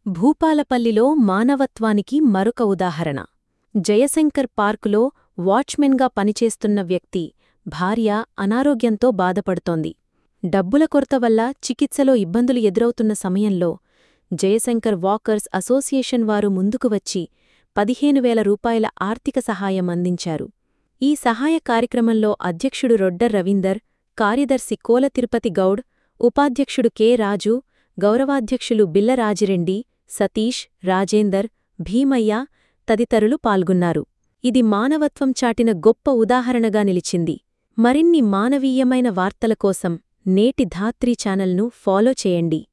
భూపాలపల్లిలో మానవత్వానికి మరొక ఉదాహరణ జయశంకర్ పార్కులో వాచ్మెన్గా పనిచేస్తున్న వ్యక్తి భార్య అనారోగ్యంతో బాధపడుతోంది డబ్బుల కొరత వల్ల చికిత్సలో ఇబ్బందులు ఎదురవుతున్న సమయంలో జయశంకర్ వాకర్స్ అసోసియేషన్ వారు ముందుకు వచ్చి పదిహేను వేల రూపాయల ఆర్థిక సహాయం అందించారు ఈ సహాయ కార్యక్రమంలో అధ్యక్షుడు రొడ్డర్ రవీందర్ కార్యదర్శి కోల తిరుపతి గౌడ్ ఉపాధ్యక్షుడు కె రాజు గౌరవాధ్యక్షులు బిల్లరాజిరెడ్డి సతీష్ రాజేందర్ భీమయ్య తదితరులు పాల్గొన్నారు ఇది మానవత్వం చాటిన గొప్ప ఉదాహరణగా నిలిచింది మరిన్ని మానవీయమైన వార్తల కోసం నేటి ధాత్రీ ఛానల్ను ఫాలో చేయండి